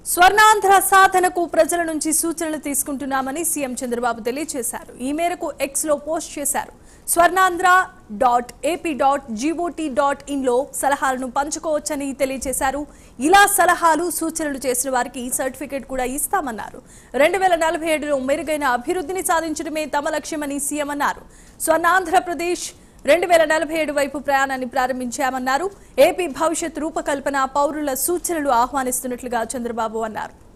స్వర్ణాంధ్ర సాధనకు ప్రజల నుంచి సూచనలు తీసుకుంటున్నామని సీఎం చంద్రబాబు తెలియజేశారు ఈ మేరకు ఎక్స్ లో పోస్ట్ చేశారు Swarnandhra dot AP dot GOT dot in లో సలహాలను పంచుకోవచ్చని తెలియజేశారు ఇలా సలహాలు సూచనలు చేసిన వారికి సర్టిఫికేట్ కూడా ఇస్తామన్నారు రెండు వేల నలభై ఏడులో మెరుగైన అభివృద్ధిని సాధించడమే తమ లక్ష్యమని సీఎం అన్నారు స్వర్ణాంధ్రప్రదేశ్ రెండు వేల నలభై ఏడు వైపు ప్రయాణాన్ని ప్రారంభించామన్నారు ఏపీ భవిష్యత్ రూపకల్పన పౌరుల సూచనలు ఆహ్వానిస్తున్నట్లుగా చంద్రబాబు అన్నారు